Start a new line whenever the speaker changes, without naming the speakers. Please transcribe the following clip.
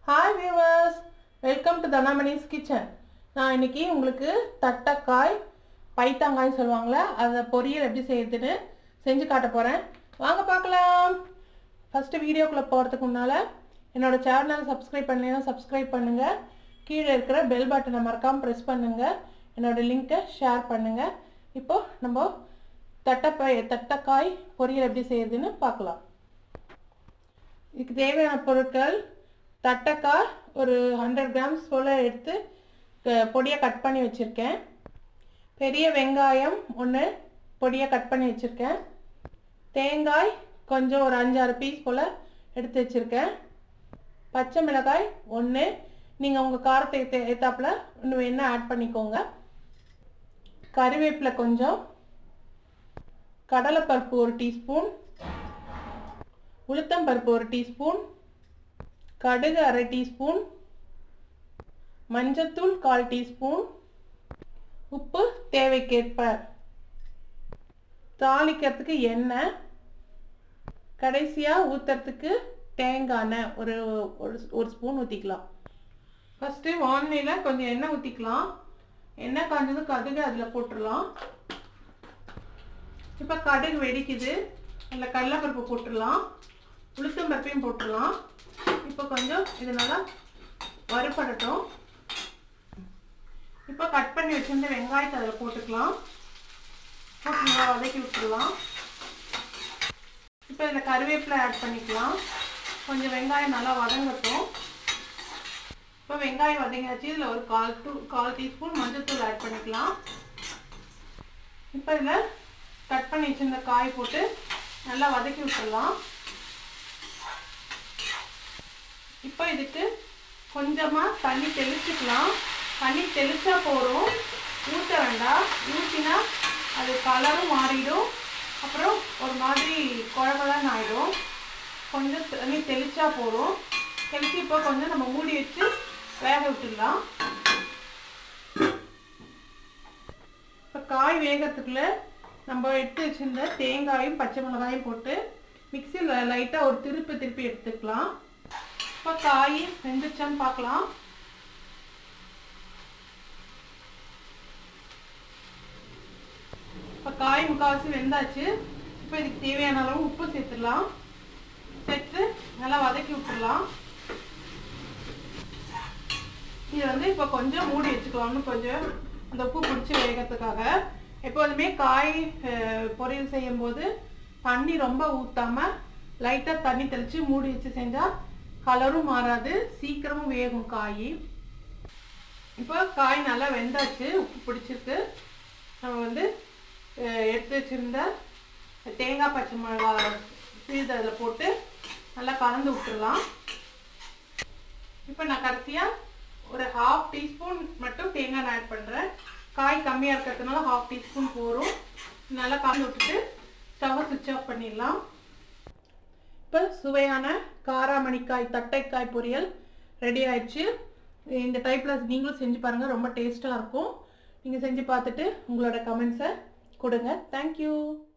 hi viewers welcome to Dhanamani's kitchen நான் இன்னைக்கு உங்களுக்கு தட்டைக்காய் பைத்தாங்காய் சொல்லுவாங்களே அதை பொரியல் எப்படி செய்யுதுன்னு செஞ்சு காட்ட போகிறேன் வாங்க பார்க்கலாம் ஃபஸ்ட்டு வீடியோக்குள்ளே போகிறதுக்கு முன்னால் என்னோடய சேனலை சப்ஸ்கிரைப் பண்ணலைன்னா சப்ஸ்கிரைப் பண்ணுங்கள் கீழே இருக்கிற பெல் பட்டனை மறக்காமல் ப்ரெஸ் பண்ணுங்கள் என்னோடய லிங்க்கை ஷேர் பண்ணுங்கள் இப்போது நம்ம தட்டைப்பை தட்டைக்காய் பொரியல் எப்படி செய்யுதுன்னு பார்க்கலாம் இதுக்கு தேவையான பொருட்கள் தட்டைக்காய் ஒரு ஹண்ட்ரட் கிராம்ஸ் போல் எடுத்து பொடியாக கட் பண்ணி வச்சுருக்கேன் பெரிய வெங்காயம் ஒன்று பொடியாக கட் பண்ணி வச்சுருக்கேன் தேங்காய் கொஞ்சம் ஒரு அஞ்சாறு பீஸ் போல் எடுத்து வச்சுருக்கேன் பச்சை மிளகாய் ஒன்று நீங்கள் உங்கள் காரத்தை ஏற்ற ஏற்றாப்புல ஒன்று வேணால் ஆட் பண்ணிக்கோங்க கறிவேப்பிலை கொஞ்சம் கடலைப்பருப்பு ஒரு டீஸ்பூன் உளுத்தம்பருப்பு ஒரு டீஸ்பூன் கடுகு அரை டீஸ்பூன் மஞ்சத்தூள் கால் டீஸ்பூன் உப்பு தேவைக்கேற்ப தாளிக்கிறதுக்கு எண்ணெய் கடைசியாக ஊற்றுறதுக்கு தேங்காய் எண்ணெய் ஒரு ஒரு ஒரு ஸ்பூன் ஊற்றிக்கலாம் ஃபஸ்ட்டு வானிலையில் கொஞ்சம் எண்ணெய் ஊற்றிக்கலாம் எண்ணெய் காஞ்சதும் கடுகு அதில் போட்டுடலாம் இப்போ கடுகு வெடிக்குது அதில் கடலைப்பருப்பு போட்டுடலாம் உளுத்தம் பருப்பையும் போட்டுடலாம் இப்போ கொஞ்சம் இது நல்லா வறுபடட்டும் இப்போ கட் பண்ணி வச்சிருந்த வெங்காயத்தை அதில் போட்டுக்கலாம் போட்டு நல்லா வதக்கி விட்டுடலாம் இப்போ இதில் கருவேப்பிலை ஆட் பண்ணிக்கலாம் கொஞ்சம் வெங்காயம் நல்லா வதங்கட்டும் இப்போ வெங்காயம் வதங்கியாச்சு இதில் ஒரு கால் டூ கால் டீஸ்பூன் மஞ்சள்தூள் ஆட் பண்ணிக்கலாம் இப்போ இதில் கட் பண்ணி வச்சிருந்த காய் போட்டு நல்லா வதக்கி விட்டுடலாம் இப்போ இதுக்கு கொஞ்சமாக தண்ணி தெளிச்சுக்கலாம் தண்ணி தெளிச்சா போதும் ஊற்ற வேண்டாம் ஊற்றினா அது கலரும் மாறிடும் அப்புறம் ஒரு மாதிரி குழகுழன்னு ஆகிடும் கொஞ்சம் தண்ணி தெளிச்சா போதும் தெளிச்சு இப்போ கொஞ்சம் நம்ம மூடி வச்சு வேக விட்டுடலாம் இப்போ காய் வேகிறதுக்குள்ள நம்ம எடுத்து வச்சிருந்த தேங்காயும் பச்சை மிளகாயும் போட்டு மிக்சியில் லைட்டாக ஒரு திருப்பி திருப்பி எடுத்துக்கலாம் இப்போ காய் வெந்துச்சான்னு பார்க்கலாம் இப்போ காய் முக்கால்வாசி வெந்தாச்சு இப்போ இதுக்கு தேவையான அளவு உப்பு சேர்த்துடலாம் சேர்த்து நல்லா வதக்கி விட்டுடலாம் இது வந்து இப்போ கொஞ்சம் மூடி வச்சுக்கலாம்னு கொஞ்சம் அந்த உப்பு பிடிச்சி வேகிறதுக்காக எப்போதுமே காய் பொரியல் செய்யும் போது தண்ணி ரொம்ப ஊற்றாம லைட்டாக தண்ணி தெளித்து மூடி வச்சு செஞ்சால் கலரும் மாறாது சீக்கிரமும் வேகும் காய் இப்போ காய் நல்லா வெந்தாச்சு உப்பு பிடிச்சிருக்கு நம்ம வந்து எடுத்து வச்சுருந்த தேங்காய் பச்சை மிளகா சீதை அதில் போட்டு நல்லா கலந்து விட்டுடலாம் இப்போ நான் கடைசியாக ஒரு ஹாஃப் டீஸ்பூன் மட்டும் தேங்காய் ஆட் பண்ணுறேன் காய் கம்மியாக இருக்கிறதுனால ஹாஃப் டீஸ்பூன் போகும் நல்லா கலந்து விட்டுட்டு ஸ்டவ்வை சுவிட்ச் ஆஃப் பண்ணிடலாம் இப்போ சுவையான காராமணிக்காய் தட்டைக்காய் பொரியல் ரெடி ஆயிடுச்சு இந்த டைப்பில் நீங்களும் செஞ்சு பாருங்கள் ரொம்ப டேஸ்ட்டாக இருக்கும் நீங்கள் செஞ்சு பார்த்துட்டு உங்களோட கமெண்ட்ஸை கொடுங்க தேங்க்யூ